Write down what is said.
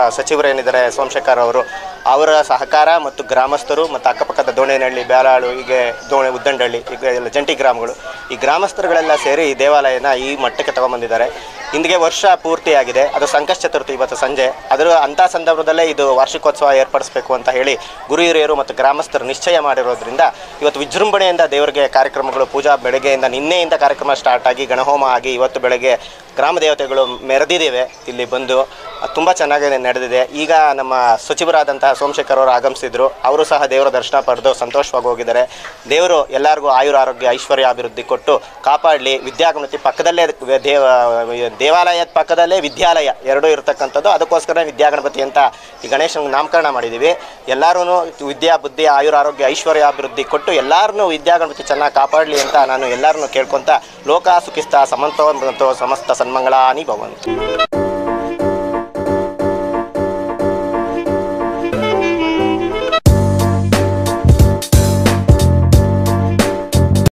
ಸಚಿವರೇನಿದ್ದಾರೆ ಸೋಮಶೇಖರ್ ಅವರು ಅವರ ಸಹಕಾರ ಮತ್ತು ಗ್ರಾಮಸ್ಥರು ಮತ್ತು ಅಕ್ಕಪಕ್ಕದ ದೋಣೇನಹಳ್ಳಿ ಬ್ಯಾಲಾಳು ಹೀಗೆ ದೋಣೆ ಉದ್ದಂಡಹಳ್ಳಿ ಈಗ ಎಲ್ಲ ಜಂಟಿ ಗ್ರಾಮಗಳು ಈ ಗ್ರಾಮಸ್ಥರುಗಳೆಲ್ಲ ಸೇರಿ ಈ ದೇವಾಲಯನ ಈ ಮಟ್ಟಕ್ಕೆ ತಗೊಂಬಂದಿದ್ದಾರೆ ಇಂದಿಗೆ ವರ್ಷ ಪೂರ್ತಿಯಾಗಿದೆ ಅದು ಸಂಕಷ್ಟ ಚತುರ್ಥಿ ಇವತ್ತು ಸಂಜೆ ಅದರ ಅಂಥ ಸಂದರ್ಭದಲ್ಲೇ ಇದು ವಾರ್ಷಿಕೋತ್ಸವ ಏರ್ಪಡಿಸಬೇಕು ಅಂತ ಹೇಳಿ ಗುರು ಹಿರಿಯರು ಮತ್ತು ಗ್ರಾಮಸ್ಥರು ನಿಶ್ಚಯ ಮಾಡಿರೋದ್ರಿಂದ ಇವತ್ತು ವಿಜೃಂಭಣೆಯಿಂದ ದೇವರಿಗೆ ಕಾರ್ಯಕ್ರಮಗಳು ಪೂಜಾ ಬೆಳಗ್ಗೆಯಿಂದ ನಿನ್ನೆಯಿಂದ ಕಾರ್ಯಕ್ರಮ ಸ್ಟಾರ್ಟ್ ಆಗಿ ಗಣಹೋಮ ಆಗಿ ಇವತ್ತು ಬೆಳಗ್ಗೆ ಗ್ರಾಮ ದೇವತೆಗಳು ಮೆರೆದಿದ್ದೇವೆ ಇಲ್ಲಿ ಬಂದು ತುಂಬ ಚೆನ್ನಾಗಿ ನಡೆದಿದೆ ಈಗ ನಮ್ಮ ಸಚಿವರಾದಂತಹ ಸೋಮಶೇಖರ್ ಅವರು ಆಗಮಿಸಿದ್ರು ಅವರು ಸಹ ದೇವರ ದರ್ಶನ ಪಡೆದು ಸಂತೋಷವಾಗಿ ಹೋಗಿದ್ದಾರೆ ದೇವರು ಎಲ್ಲರಿಗೂ ಆಯುರ ಆರೋಗ್ಯ ಐಶ್ವರ್ಯ ಅಭಿವೃದ್ಧಿ ಕೊಟ್ಟು ಕಾಪಾಡಲಿ ವಿದ್ಯಾಗಮತಿ ಪಕ್ಕದಲ್ಲೇ ದೇವ ದೇವಾಲಯದ ಪಕ್ಕದಲ್ಲೇ ವಿದ್ಯಾಲಯ ಎರಡೂ ಇರತಕ್ಕಂಥದ್ದು ಅದಕ್ಕೋಸ್ಕರ ವಿದ್ಯಾಗಣಪತಿ ಅಂತ ಈ ಗಣೇಶನ ನಾಮಕರಣ ಮಾಡಿದ್ದೀವಿ ಎಲ್ಲರೂ ವಿದ್ಯಾ ಬುದ್ಧಿ ಆಯುರ ಆರೋಗ್ಯ ಐಶ್ವರ್ಯ ಅಭಿವೃದ್ಧಿ ಕೊಟ್ಟು ಎಲ್ಲರನ್ನೂ ವಿದ್ಯಾಗಣಪತಿ ಚೆನ್ನಾಗಿ ಕಾಪಾಡಲಿ ಅಂತ ನಾನು ಎಲ್ಲರನ್ನೂ ಕೇಳ್ಕೊತ ಲೋಕ ಸುಖಿಸ್ತ ಸಮಂತೋ ಸಮಸ್ತ ಸನ್ಮಂಗಳಾನಿ ಭವಂತು